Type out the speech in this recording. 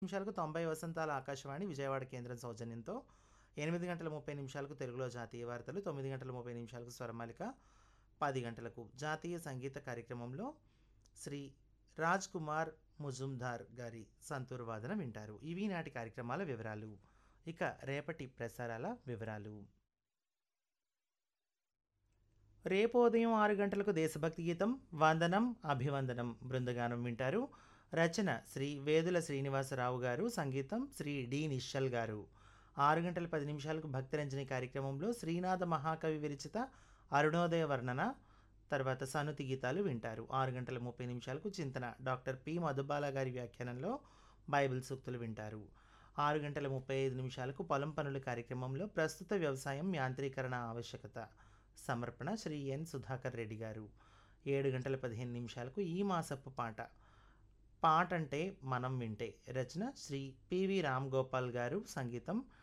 నిమిషాలకు తొంభై వసంతాల ఆకాశవాణి విజయవాడ కేంద్రం సౌజన్యంతో ఎనిమిది గంటల ముప్పై నిమిషాలకు తెలుగులో జాతీయ వార్తలు తొమ్మిది గంటల ముప్పై నిమిషాలకు స్వరమాలిక పది గంటలకు జాతీయ సంగీత కార్యక్రమంలో శ్రీ రాజ్ కుమార్ ముజుందార్ గారి సంతూర్ వాదన వింటారు ఇవి నాటి కార్యక్రమాల వివరాలు ఇక రేపటి ప్రసారాల వివరాలు రేపు ఉదయం ఆరు గంటలకు దేశభక్తి గీతం వందనం అభివందనం బృందగానం వింటారు రచన శ్రీ వేదుల శ్రీనివాసరావు గారు సంగీతం శ్రీ డి నిశ్చల్ గారు ఆరు గంటల పది నిమిషాలకు భక్తరంజని కార్యక్రమంలో శ్రీనాథ మహాకవి విరచిత అరుణోదయ వర్ణన తర్వాత సనుతి గీతాలు వింటారు ఆరు గంటల ముప్పై నిమిషాలకు చింతన డాక్టర్ పి మధుబాల గారి వ్యాఖ్యానంలో బైబిల్ సూక్తులు వింటారు ఆరు గంటల ముప్పై ఐదు నిమిషాలకు పొలం పనుల కార్యక్రమంలో ప్రస్తుత వ్యవసాయం యాంత్రీకరణ ఆవశ్యకత సమర్పణ శ్రీ ఎన్ సుధాకర్ రెడ్డి గారు ఏడు గంటల పదిహేను నిమిషాలకు ఈ మాసపు పాట పాట అంటే మనం వింటే రచన శ్రీ పివి రామ్ గోపాల్ గారు సంగీతం